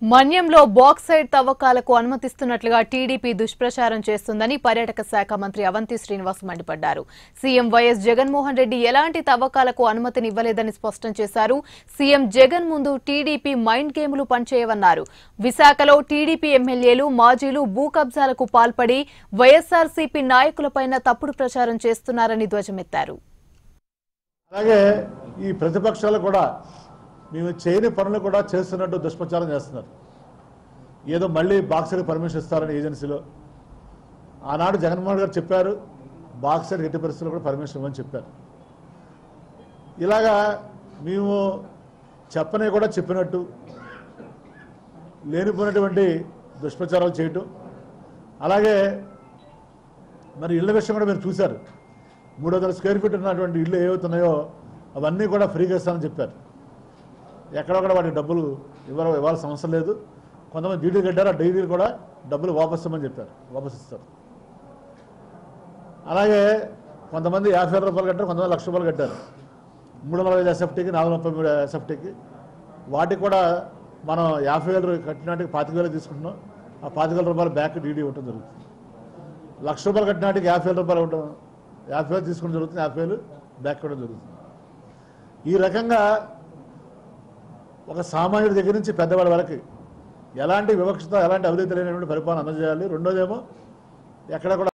మన్యంలో bauxite తవ్వకాలకు అనుమతిస్తున్నట్లుగా TDP దుష్ప్రచారం చేస్తుందని పర్యాటక శాఖ మంత్రి అవంతి శ్రీనివాస్ మండిపడ్డారు సీఎం వైఎస్ జగన్మోహన్ రెడ్డి ఎలాంటి తవ్వకాలకు అనుమతినివ్వలేదని స్పష్టం చేశారు సీఎం జగన్ ముందు టీడీపీ మైండ్ గేములు పనిచేయవన్నారు విశాఖలో టీడీపీ ఎమ్మెల్యేలు మాజీలు భూ కబ్జాలకు పాల్పడి వైఎస్ఆర్సీపీ నాయకులపైన తప్పుడు ప్రచారం చేస్తున్నారని ధ్వజమెత్తారు అలాగే ఈ ప్రతిపక్షాలు కూడా మేము చేయని పనులు కూడా చేస్తున్నట్టు దుష్ప్రచారం చేస్తున్నారు ఏదో మళ్ళీ బాక్సర్ పర్మిషన్ ఇస్తారని ఏజెన్సీలో ఆనాడు జగన్మోహన్ గారు చెప్పారు బాక్సర్ ఎట్టి పరిస్థితుల్లో కూడా పర్మిషన్ ఇవ్వని చెప్పారు ఇలాగా మేము చెప్పని కూడా చెప్పినట్టు లేనిపోయినటువంటి దుష్ప్రచారాలు చేయటం అలాగే మరి ఇళ్ళ విషయం కూడా మీరు చూశారు మూడు వందల స్క్వేర్ ఫీట్ ఉన్నటువంటి ఇళ్ళు ఏవవుతున్నాయో అవన్నీ కూడా ఫ్రీగా ఇస్తానని చెప్పారు ఎక్కడొక్కడ వాటి డబ్బులు ఇవ్వ ఇవ్వాల్సిన అవసరం లేదు కొంతమంది డీడీ కట్టారు ఆ డీడీలు కూడా డబ్బులు వాపస్ ఇవ్వమని చెప్పారు వాపస్ ఇస్తారు అలాగే కొంతమంది యాభై వేల రూపాయలు కట్టారు కొంతమంది లక్ష రూపాయలు కట్టారు మూడు వందల ఐదు ఎస్ఎఫ్టీకి నాలుగు వందల ముప్పై మూడు ఎస్ఎఫ్టీకి వాటికి కూడా మనం యాభై వేలు కట్టినాటికి పాతిక వేలు తీసుకుంటున్నాం ఆ పాతిక వేల రూపాయలు బ్యాక్ డీడీ ఇవ్వటం జరుగుతుంది లక్ష రూపాయలు కట్టినాటికి యాభై వేల రూపాయలు ఇవ్వటం యాభై వేలు తీసుకోవడం జరుగుతుంది యాభై వేలు బ్యాక్ ఇవ్వడం జరుగుతుంది ఈ రకంగా ఒక సామాన్యుడి దగ్గర నుంచి పెద్దవాళ్ళ వరకు ఎలాంటి వివక్షత ఎలాంటి అవినీతి లేనటువంటి పరిపాలన అందజేయాలి రెండోదేమో ఎక్కడ కూడా